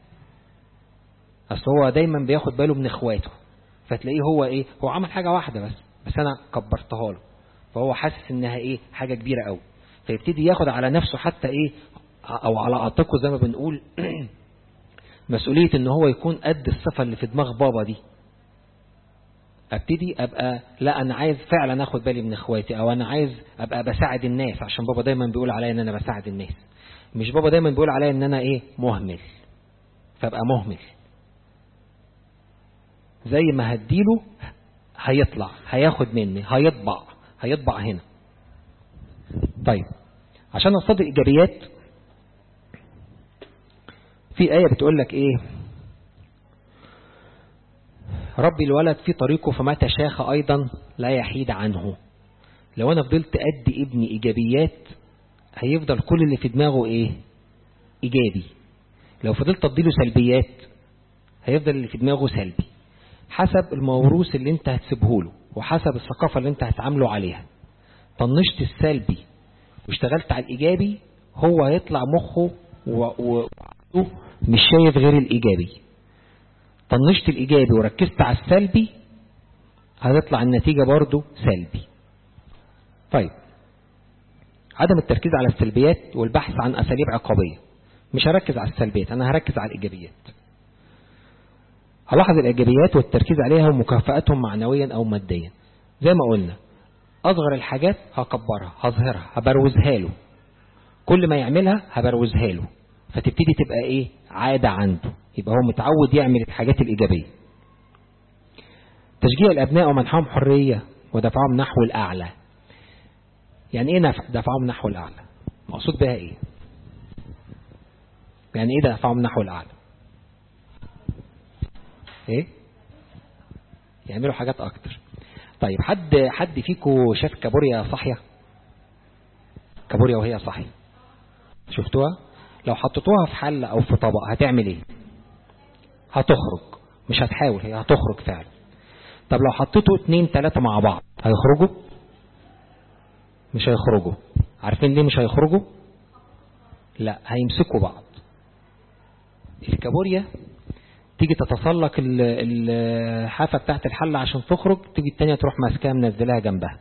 [SPEAKER 1] أصل هو دايما بياخد باله من إخواته فتلاقيه هو إيه هو عمل حاجة واحدة بس بس أنا كبرتها له فهو حاسس إنها إيه حاجة كبيرة قوي فيبتدي ياخد على نفسه حتى إيه أو على عاتقه زي ما بنقول مسؤولية إن هو يكون قد الصفة اللي في دماغ بابا دي ابتدي ابقى لا انا عايز فعلا اخد بالي من اخواتي او انا عايز ابقى بساعد الناس عشان بابا دايما بيقول عليا ان انا بساعد الناس مش بابا دايما بيقول عليا ان انا ايه مهمل فابقى مهمل زي ما هديله هيطلع هياخد مني هيطبع هيطبع هنا طيب عشان اصدق ايجابيات في ايه بتقول لك ايه ربي الولد في طريقه فما تشاخ أيضا لا يحيد عنه لو أنا فضلت أدي ابني إيجابيات هيفضل كل اللي في دماغه إيه إيجابي لو فضلت أديله سلبيات هيفضل اللي في دماغه سلبي حسب الموروث اللي انت هتسيبه له وحسب الثقافة اللي انت هتعامله عليها طنشت السلبي واشتغلت على الإيجابي هو هيطلع مخه وعقله مش شايف غير الإيجابي طنشت الإيجابي وركزت على السلبي هتطلع النتيجة برضو سلبي طيب عدم التركيز على السلبيات والبحث عن أساليب عقابية مش هركز على السلبيات أنا هركز على الإيجابيات هلاحظ الإيجابيات والتركيز عليها ومكافأتهم معنويا أو ماديا زي ما قلنا أصغر الحاجات هكبرها هظهرها هبروزها له كل ما يعملها هبروزها له فتبتدي تبقى إيه عادة عنده يبقى هو متعود يعمل الحاجات الإيجابية تشجيع الأبناء ومنحهم حرية ودفعهم نحو الأعلى يعني إيه نفع دفعهم نحو الأعلى مقصود بها إيه يعني إيه دفعهم نحو الأعلى إيه يعملوا حاجات أكتر طيب حد حد فيكم شاف كابوريا صاحية كابوريا وهي صاحية شفتوها لو حطيتوها في حلة أو في طبق هتعمل إيه هتخرج مش هتحاول هي هتخرج فعلا طب لو حطيتوا اتنين تلاتة مع بعض هيخرجوا مش هيخرجوا عارفين ليه مش هيخرجوا لا هيمسكوا بعض الكابوريا تيجي تتسلق الحافة بتاعت الحلة عشان تخرج تيجي التانية تروح ماسكاها منزلها جنبها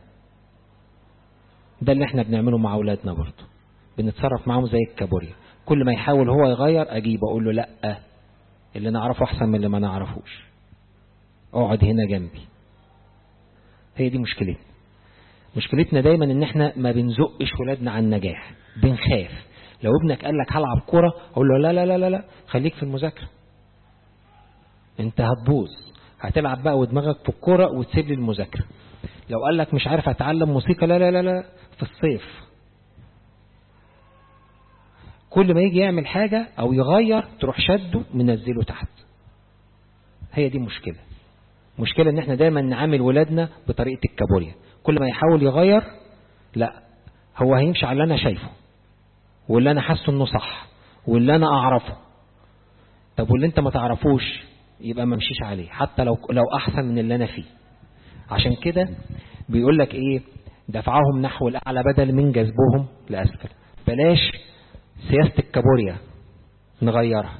[SPEAKER 1] ده اللي احنا بنعمله مع اولادنا برضه بنتصرف معاهم زي الكابوريا كل ما يحاول هو يغير اجيب اقول له لا اللي نعرفه احسن من اللي ما نعرفوش اقعد هنا جنبي هي دي مشكلتنا مشكلتنا دايما ان احنا ما بنزقش ولادنا عن النجاح بنخاف لو ابنك قال لك هلعب كوره اقول له لا لا لا لا لا خليك في المذاكره انت هتبوظ هتلعب بقى ودماغك في الكوره وتسيب لي المذاكره لو قال لك مش عارف اتعلم موسيقى لا لا لا لا في الصيف كل ما يجي يعمل حاجة او يغير تروح شده منزله تحت هي دي مشكلة مشكلة ان احنا دايما نعامل ولادنا بطريقة الكابوريا كل ما يحاول يغير لا هو هيمشي على اللي انا شايفه واللي انا حاسه انه صح واللي انا اعرفه طب واللي انت ما تعرفوش يبقى ما مشيش عليه حتى لو لو احسن من اللي انا فيه عشان كده بيقول لك ايه دفعهم نحو الاعلى بدل من جذبهم لاسفل بلاش سياسة الكابوريا نغيرها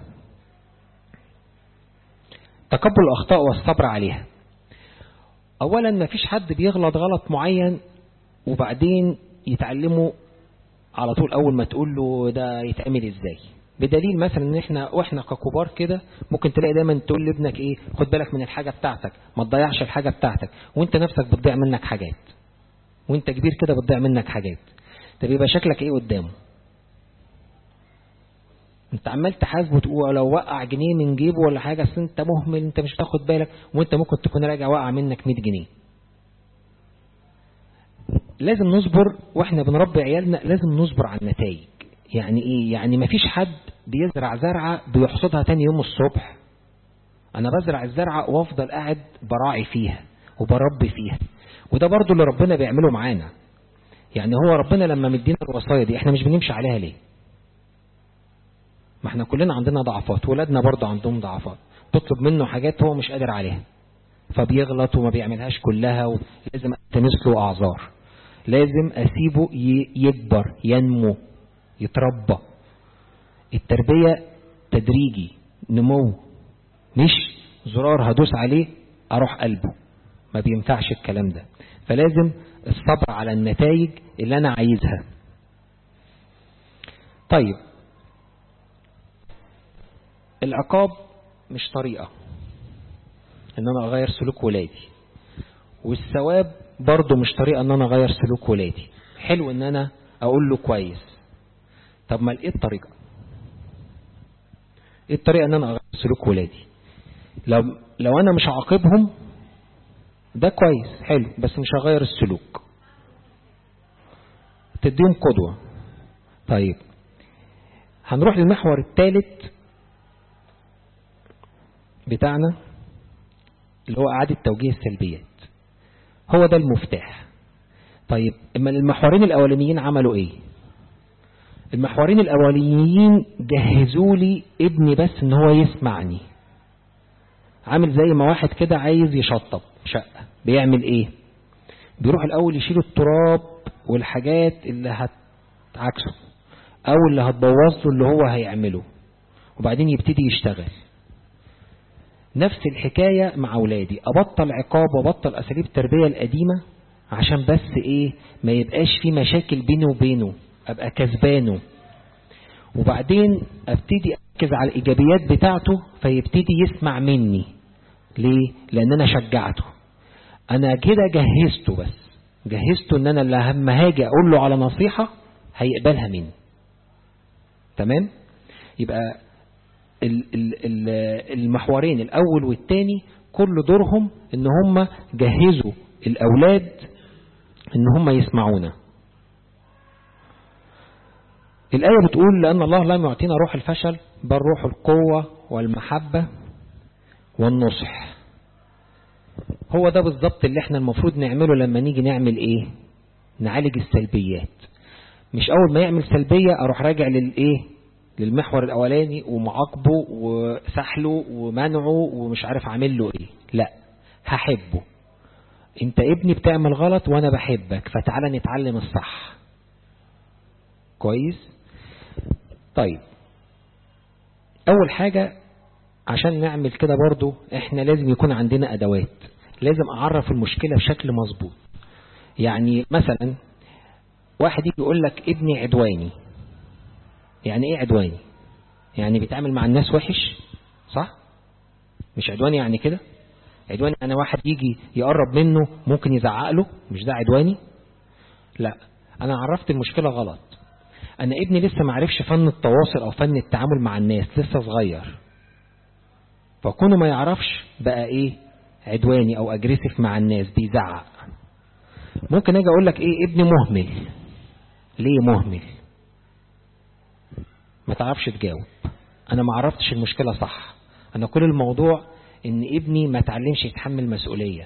[SPEAKER 1] تقبل الأخطاء والصبر عليها أولا ما فيش حد بيغلط غلط معين وبعدين يتعلمه على طول أول ما تقول له ده يتعمل إزاي بدليل مثلا ان احنا واحنا ككبار كده ممكن تلاقي دايما تقول لابنك ايه خد بالك من الحاجة بتاعتك ما تضيعش الحاجة بتاعتك وانت نفسك بتضيع منك حاجات وانت كبير كده بتضيع منك حاجات طب يبقى شكلك ايه قدامه انت عمال تحاسبه تقول لو وقع جنيه من جيبه ولا حاجة اصل انت مهمل انت مش تاخد بالك وانت ممكن تكون راجع وقع منك 100 جنيه لازم نصبر واحنا بنربي عيالنا لازم نصبر على النتائج يعني ايه يعني مفيش حد بيزرع زرعة بيحصدها تاني يوم الصبح انا بزرع الزرعة وافضل قاعد براعي فيها وبربي فيها وده برضو اللي ربنا بيعمله معانا يعني هو ربنا لما مدينا الوصايا دي احنا مش بنمشي عليها ليه ما احنا كلنا عندنا ضعفات ولادنا برضو عندهم ضعفات تطلب منه حاجات هو مش قادر عليها فبيغلط وما بيعملهاش كلها ولازم التمس له اعذار لازم اسيبه يكبر ينمو يتربى التربية تدريجي نمو مش زرار هدوس عليه اروح قلبه ما بينفعش الكلام ده فلازم الصبر على النتائج اللي انا عايزها طيب العقاب مش طريقة ان انا اغير سلوك ولادي والثواب برضه مش طريقة ان انا اغير سلوك ولادي حلو ان انا اقول له كويس طب ما ايه الطريقة ايه الطريقة ان انا اغير سلوك ولادي لو, لو انا مش هعاقبهم ده كويس حلو بس مش هغير السلوك تديهم قدوة طيب هنروح للمحور الثالث بتاعنا اللي هو إعادة توجيه السلبيات هو ده المفتاح طيب اما المحورين الأولانيين عملوا ايه المحورين الأولانيين جهزوا لي ابني بس ان هو يسمعني عامل زي ما واحد كده عايز يشطب شقة بيعمل ايه بيروح الاول يشيل التراب والحاجات اللي هتعكسه او اللي هتبوظ له اللي هو هيعمله وبعدين يبتدي يشتغل نفس الحكاية مع أولادي أبطل عقاب وأبطل أساليب التربية القديمة عشان بس إيه ما يبقاش في مشاكل بيني وبينه أبقى كسبانه وبعدين أبتدي أركز على الإيجابيات بتاعته فيبتدي يسمع مني ليه؟ لأن أنا شجعته أنا كده جهزته بس جهزته أن أنا لما هاجي أقول له على نصيحة هيقبلها مني تمام؟ يبقى المحورين الأول والثاني كل دورهم ان هم جهزوا الأولاد ان هم يسمعونا الآية بتقول لأن الله لم يعطينا روح الفشل بل روح القوة والمحبة والنصح هو ده بالظبط اللي احنا المفروض نعمله لما نيجي نعمل ايه نعالج السلبيات مش اول ما يعمل سلبية اروح راجع للايه للمحور الاولاني ومعاقبه وسحله ومنعه ومش عارف عامل له ايه لا هحبه انت ابني بتعمل غلط وانا بحبك فتعالى نتعلم الصح كويس طيب اول حاجة عشان نعمل كده برضو احنا لازم يكون عندنا ادوات لازم اعرف المشكلة بشكل مظبوط يعني مثلا واحد يجي يقول لك ابني عدواني يعني ايه عدواني يعني بيتعامل مع الناس وحش صح مش عدواني يعني كده عدواني يعني واحد يجي يقرب منه ممكن يزعق له مش ده عدواني لا انا عرفت المشكلة غلط انا ابني لسه ما عرفش فن التواصل او فن التعامل مع الناس لسه صغير فكونه ما يعرفش بقى ايه عدواني او اجريسيف مع الناس بيزعق ممكن اجي اقول لك ايه ابني مهمل ليه مهمل ما تعرفش تجاوب انا ما عرفتش المشكلة صح انا كل الموضوع ان ابني ما تعلمش يتحمل مسؤولية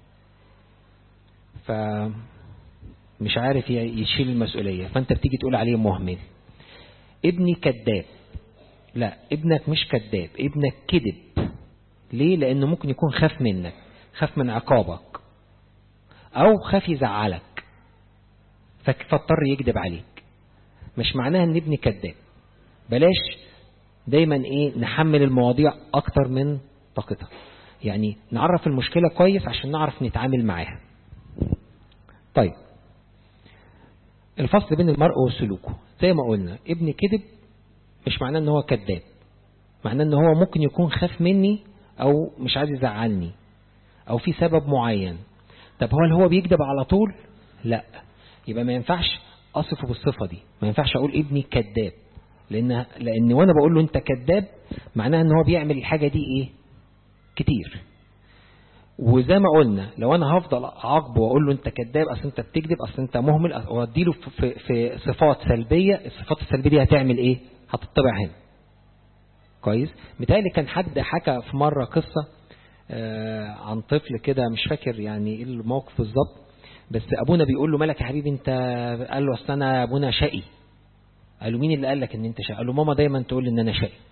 [SPEAKER 1] ف مش عارف يشيل المسؤولية فانت بتيجي تقول عليه مهمل ابني كذاب لا ابنك مش كذاب ابنك كذب ليه لانه ممكن يكون خاف منك خاف من عقابك او خاف يزعلك فاضطر يكذب عليك مش معناها ان ابني كذاب بلاش دايما ايه نحمل المواضيع اكتر من طاقتها يعني نعرف المشكلة كويس عشان نعرف نتعامل معاها طيب الفصل بين المرء وسلوكه زي ما قلنا ابن كذب مش معناه ان هو كذاب معناه ان هو ممكن يكون خاف مني او مش عايز يزعلني او في سبب معين طب هو هل هو بيكذب على طول لا يبقى ما ينفعش اصفه بالصفة دي ما ينفعش اقول ابني كذاب لان لان وانا بقول له انت كذاب معناها ان هو بيعمل الحاجة دي ايه كتير وزي ما قلنا لو انا هفضل اعاقبه واقول له انت كذاب اصل انت بتكذب اصل انت مهمل واديله في, في صفات سلبيه الصفات السلبيه دي هتعمل ايه هتطبع هنا كويس متهيألي كان حد حكى في مره قصه آه عن طفل كده مش فاكر يعني ايه الموقف بالظبط بس ابونا بيقول له مالك يا حبيبي انت قال له اصل انا ابونا شقي قال له مين اللي قال لك ان انت شقي قال له ماما دايما تقول لي ان انا شقي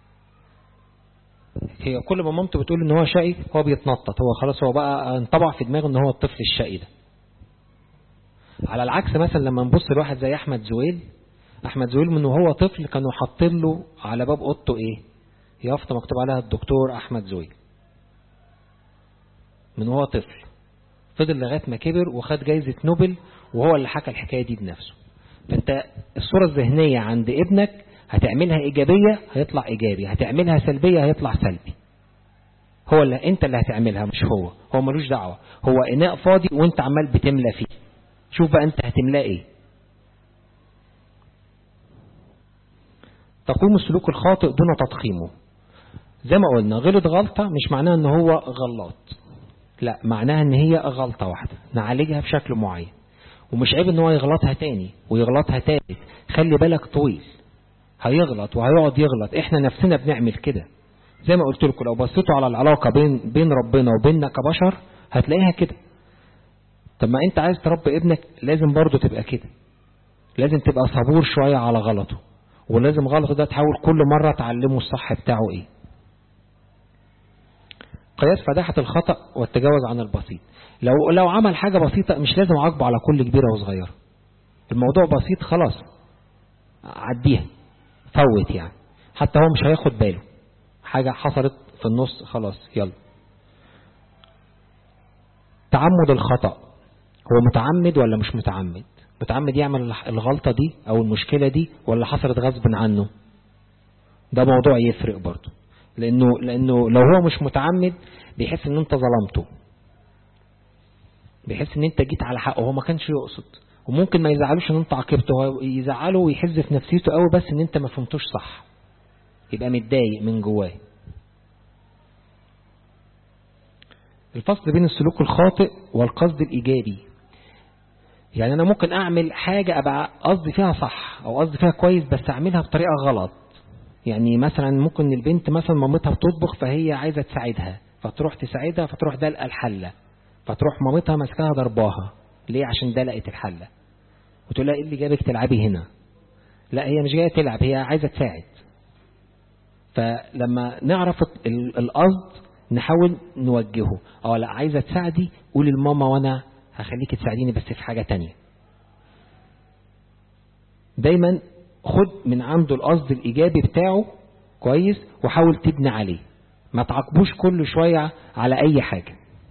[SPEAKER 1] هي كل ما مامته بتقول ان هو شقي هو بيتنطط هو خلاص هو بقى انطبع في دماغه ان هو الطفل الشقي ده على العكس مثلا لما نبص لواحد زي احمد زويل احمد زويل من وهو طفل كانوا حاطين له على باب اوضته ايه يافطه مكتوب عليها الدكتور احمد زويل من وهو طفل فضل لغايه ما كبر وخد جايزه نوبل وهو اللي حكى الحكايه دي بنفسه فانت الصوره الذهنيه عند ابنك هتعملها إيجابية هيطلع إيجابي هتعملها سلبية هيطلع سلبي هو اللي انت اللي هتعملها مش هو هو ملوش دعوة هو إناء فاضي وانت عمال بتملى فيه شوف بقى انت هتملاه ايه تقويم السلوك الخاطئ دون تضخيمه زي ما قلنا غلط غلطة مش معناها ان هو غلط لا معناها ان هي غلطة واحدة نعالجها بشكل معين ومش عيب ان هو يغلطها تاني ويغلطها تالت خلي بالك طويل هيغلط وهيقعد يغلط احنا نفسنا بنعمل كده زي ما قلت لكم لو بصيتوا على العلاقة بين بين ربنا وبيننا كبشر هتلاقيها كده طب ما انت عايز تربي ابنك لازم برضه تبقى كده لازم تبقى صبور شوية على غلطه ولازم غلطه ده تحاول كل مرة تعلمه الصح بتاعه ايه قياس فداحة الخطأ والتجاوز عن البسيط لو لو عمل حاجة بسيطة مش لازم اعاقبه على كل كبيرة وصغيرة الموضوع بسيط خلاص عديها فوت يعني حتى هو مش هياخد باله حاجة حصلت في النص خلاص يلا تعمد الخطأ هو متعمد ولا مش متعمد متعمد يعمل الغلطة دي او المشكلة دي ولا حصلت غصب عنه ده موضوع يفرق برضه لانه لانه لو هو مش متعمد بيحس ان انت ظلمته بيحس ان انت جيت على حقه هو ما كانش يقصد وممكن ما يزعلوش ان انت عاقبته هو يزعله ويحز في نفسيته قوي بس ان انت ما فهمتوش صح يبقى متضايق من جواه الفصل بين السلوك الخاطئ والقصد الإيجابي يعني أنا ممكن أعمل حاجة أبقى قصدي فيها صح أو قصدي فيها كويس بس أعملها بطريقة غلط يعني مثلا ممكن البنت مثلا مامتها بتطبخ فهي عايزة تساعدها فتروح تساعدها فتروح دلقة الحلة فتروح مامتها ماسكاها ضرباها ليه عشان دلقت الحلة وتقول لها ايه اللي جابك تلعبي هنا لا هي مش جاية تلعب هي عايزة تساعد فلما نعرف القصد نحاول نوجهه اه لا عايزة تساعدي قولي لماما وانا هخليك تساعديني بس في حاجة تانية دايما خد من عنده القصد الإيجابي بتاعه كويس وحاول تبني عليه ما تعاقبوش كل شوية على أي حاجة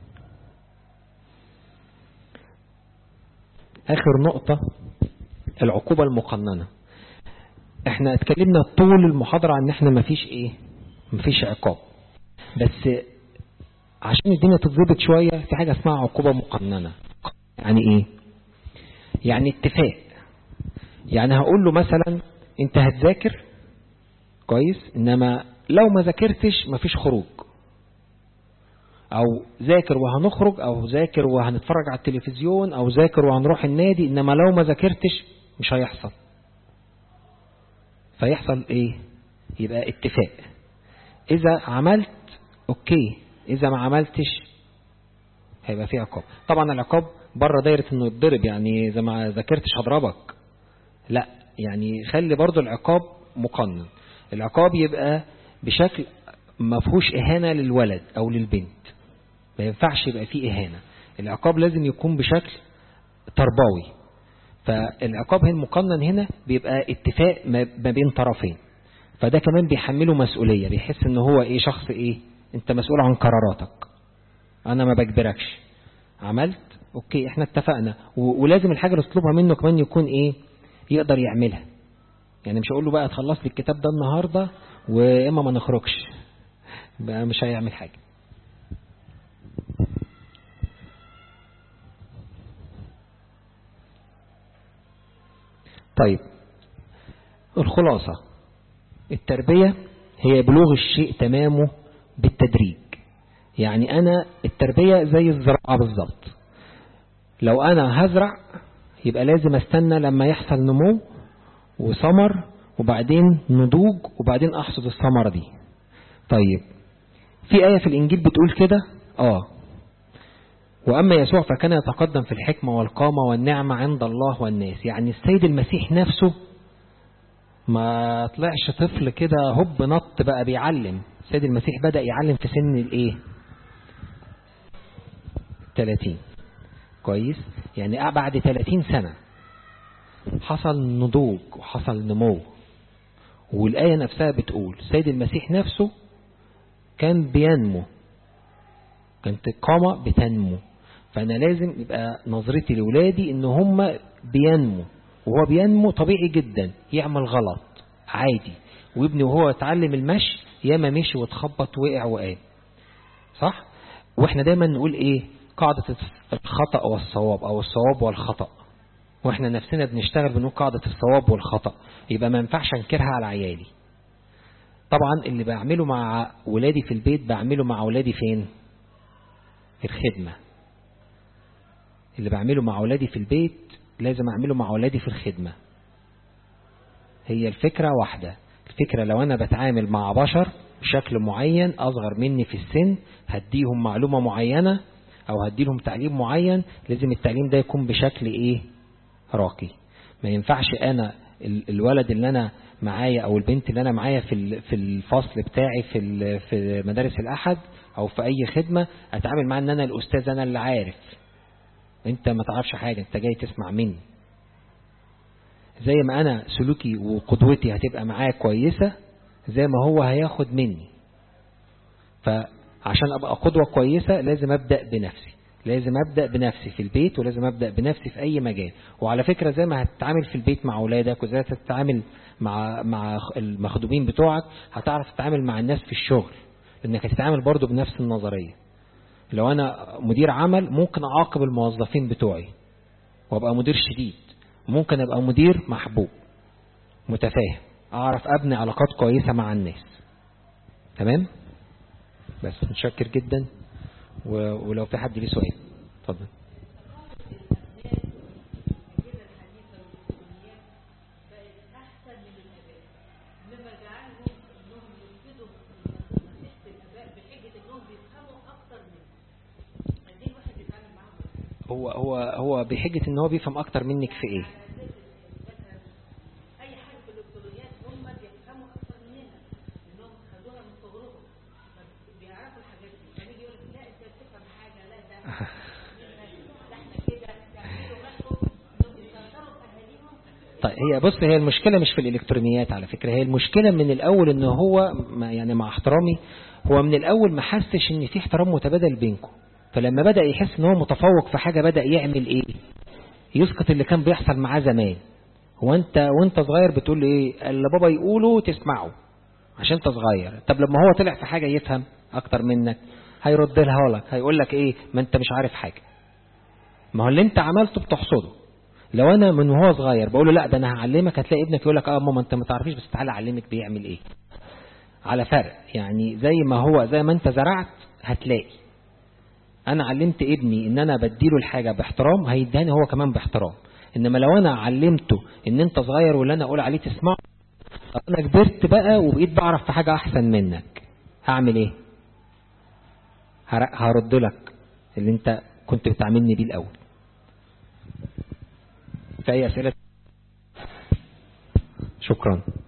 [SPEAKER 1] آخر نقطة العقوبة المقننة احنا اتكلمنا طول المحاضرة عن ان احنا مفيش ايه مفيش عقاب بس عشان الدنيا تتظبط شوية في حاجة اسمها عقوبة مقننة يعني ايه يعني اتفاق يعني هقول له مثلا انت هتذاكر كويس انما لو ما ذاكرتش مفيش خروج او ذاكر وهنخرج او ذاكر وهنتفرج على التلفزيون او ذاكر وهنروح النادي انما لو ما ذاكرتش مش هيحصل فيحصل ايه يبقى اتفاق اذا عملت اوكي اذا ما عملتش هيبقى في عقاب طبعا العقاب بره دايرة انه يتضرب يعني اذا ما ذاكرتش هضربك لا يعني خلي برضو العقاب مقنن العقاب يبقى بشكل ما فيهوش اهانة للولد او للبنت ما ينفعش يبقى فيه اهانة العقاب لازم يكون بشكل تربوي فالعقاب هنا المقنن هنا بيبقى اتفاق ما بين طرفين فده كمان بيحمله مسؤولية بيحس ان هو ايه شخص ايه انت مسؤول عن قراراتك انا ما بجبركش عملت اوكي احنا اتفقنا ولازم الحاجة اللي تطلبها منه كمان يكون ايه يقدر يعملها يعني مش هقول له بقى تخلص لي الكتاب ده النهاردة وإما ما نخرجش بقى مش هيعمل حاجة طيب الخلاصة التربية هي بلوغ الشيء تمامه بالتدريج يعني أنا التربية زي الزراعة بالظبط لو أنا هزرع يبقى لازم استنى لما يحصل نمو وثمر وبعدين نضوج وبعدين أحصد الثمرة دي طيب في آية في الإنجيل بتقول كده آه وأما يسوع فكان يتقدم في الحكمة والقامة والنعمة عند الله والناس يعني السيد المسيح نفسه ما طلعش طفل كده هب نط بقى بيعلم السيد المسيح بدأ يعلم في سن الايه 30 كويس يعني بعد 30 سنة حصل نضوج وحصل نمو والآية نفسها بتقول السيد المسيح نفسه كان بينمو كانت القامة بتنمو فأنا لازم يبقى نظرتي لولادي إن هم بينمو وهو بينمو طبيعي جدا يعمل غلط عادي وابني وهو يتعلم المشي ياما مشي واتخبط وقع وقام صح واحنا دايما نقول ايه قاعدة الخطأ والصواب او الصواب والخطأ واحنا نفسنا بنشتغل بنقول قاعدة الصواب والخطأ يبقى ما ينفعش انكرها على عيالي طبعا اللي بعمله مع ولادي في البيت بعمله مع ولادي فين في الخدمة اللي بعمله مع ولادي في البيت لازم أعمله مع أولادي في الخدمة هي الفكرة واحدة الفكرة لو أنا بتعامل مع بشر بشكل معين أصغر مني في السن هديهم معلومة معينة أو هديلهم تعليم معين لازم التعليم ده يكون بشكل إيه راقي ما ينفعش أنا الولد اللي أنا معايا أو البنت اللي أنا معايا في في الفصل بتاعي في في مدارس الأحد أو في أي خدمة أتعامل معاه إن أنا الأستاذ أنا اللي عارف انت ما تعرفش حاجة انت جاي تسمع مني زي ما انا سلوكي وقدوتي هتبقى معاه كويسة زي ما هو هياخد مني فعشان ابقى قدوة كويسة لازم ابدأ بنفسي لازم ابدأ بنفسي في البيت ولازم ابدأ بنفسي في اي مجال وعلى فكرة زي ما هتتعامل في البيت مع اولادك وزي ما هتتعامل مع مع المخدومين بتوعك هتعرف تتعامل مع الناس في الشغل لانك هتتعامل برضو بنفس النظرية لو أنا مدير عمل ممكن أعاقب الموظفين بتوعي وأبقى مدير شديد ممكن أبقى مدير محبوب متفاهم أعرف أبني علاقات كويسة مع الناس تمام بس متشكر جدا ولو في حد ليه سؤال اتفضل هو هو هو بحجة ان هو بيفهم اكتر منك في ايه
[SPEAKER 2] اي حاجه في الالكترونيات هم بيفهموا اكتر مننا انهم خدوها من صغرهم بيعرفوا الحاجات دي يعني يجي يقول لك لا انت بتفهم حاجه لا ده ده احنا كده تعملوا غلطوا انهم بيستنكروا باهاليهم
[SPEAKER 1] طيب هي بص هي المشكلة مش في الإلكترونيات على فكرة هي المشكلة من الأول إن هو ما يعني مع احترامي هو من الأول ما حسش إن في احترام متبادل بينكم فلما بدأ يحس إن هو متفوق في حاجة بدأ يعمل إيه يسقط اللي كان بيحصل معاه زمان هو أنت وأنت صغير بتقول إيه اللي بابا يقوله تسمعه عشان أنت صغير طب لما هو طلع في حاجة يفهم أكتر منك هيرد لها لك هيقول لك إيه ما أنت مش عارف حاجة ما هو اللي أنت عملته بتحصده لو انا من وهو صغير بقول له لا ده انا هعلمك هتلاقي ابنك يقول لك اه ماما انت ما تعرفيش بس تعالى اعلمك بيعمل ايه على فرق يعني زي ما هو زي ما انت زرعت هتلاقي انا علمت ابني ان انا بديله الحاجه باحترام هيداني هو كمان باحترام انما لو انا علمته ان انت صغير واللي انا اقول عليه تسمعه انا كبرت بقى وبقيت بعرف في حاجه احسن منك هعمل ايه هرد لك اللي انت كنت بتعاملني بيه الاول في أي أسئلة شكرا